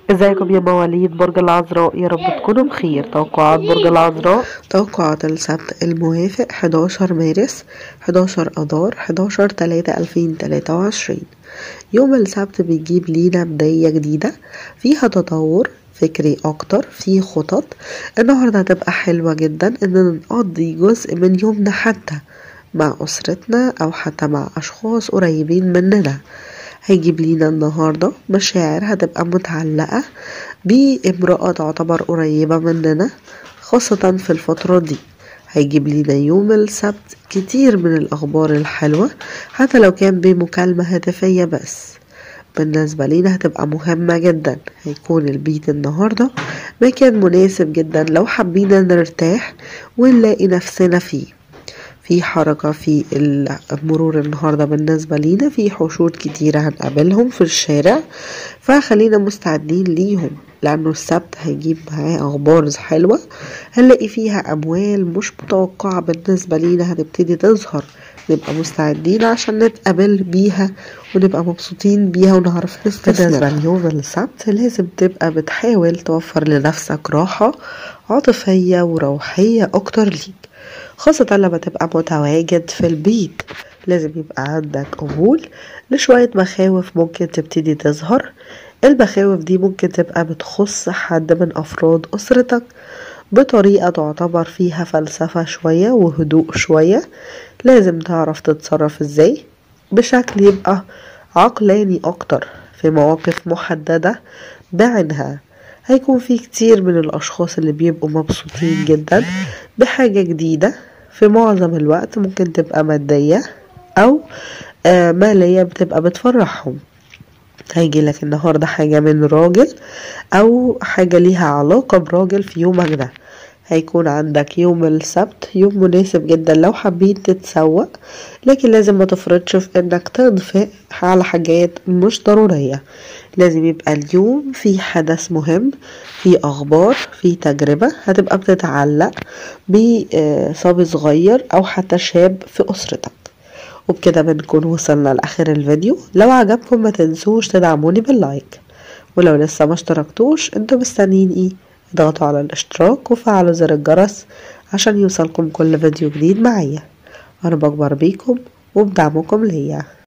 ازيكم يا مواليد برج العذراء يا رب تكونوا بخير توقعات برج العذراء توقعات السبت الموافق 11 مارس 11 أذار 11 3 2023 يوم السبت بيجيب لينا بداية جديدة فيها تطور فكري أكتر في خطط النهاردة هتبقى حلوة جدا إننا نقضي جزء من يومنا حتى مع أسرتنا أو حتى مع أشخاص قريبين مننا هيجيب لينا النهاردة مشاعر هتبقى متعلقة بامرأة تعتبر قريبة مننا خاصة في الفترة دي هيجيب لينا يوم السبت كتير من الأخبار الحلوة حتى لو كان بمكالمة هاتفية بس بالنسبة لينا هتبقى مهمة جدا هيكون البيت النهاردة مكان مناسب جدا لو حبينا نرتاح ونلاقي نفسنا فيه في حركة في المرور النهاردة بالنسبة لينا في حشود كتيرة هنقابلهم في الشارع فخلينا مستعدين ليهم لأنه السبت هيجيب معاه أخبار حلوة هنلاقي فيها أموال مش متوقعة بالنسبة لينا هتبتدي تظهر نبقى مستعدين عشان نتقابل بيها ونبقى مبسوطين بيها ونعرف نستثمر اليوم السبت لازم تبقى بتحاول توفر لنفسك راحة عاطفية وروحية أكتر ليك خاصة لما تبقى متواجد في البيت لازم يبقى عندك قبول لشوية مخاوف ممكن تبتدي تظهر المخاوف دي ممكن تبقى بتخص حد من أفراد أسرتك بطريقة تعتبر فيها فلسفة شوية وهدوء شوية لازم تعرف تتصرف ازاي بشكل يبقى عقلاني أكتر في مواقف محددة بعينها هيكون في كتير من الأشخاص اللي بيبقوا مبسوطين جدا بحاجة جديدة في معظم الوقت ممكن تبقى مادية أو آه مالية بتبقى بتفرحهم هيجي لك النهاردة حاجة من راجل أو حاجة ليها علاقة براجل في يومك ده هيكون عندك يوم السبت يوم مناسب جدا لو حابين تتسوق لكن لازم ما تفرطش في انك تنفق على حاجات مش ضرورية لازم يبقى اليوم في حدث مهم في اخبار في تجربة هتبقى بتتعلق بصبي صغير او حتى شاب في اسرتك وبكده بنكون وصلنا لاخر الفيديو لو عجبكم ما تنسوش تدعموني باللايك ولو لسه ما اشتركتوش انتوا مستنيين ايه اضغطوا على الاشتراك وفعلوا زر الجرس عشان يوصلكم كل فيديو جديد معايا انا بكبر بيكم وبدعمكم ليا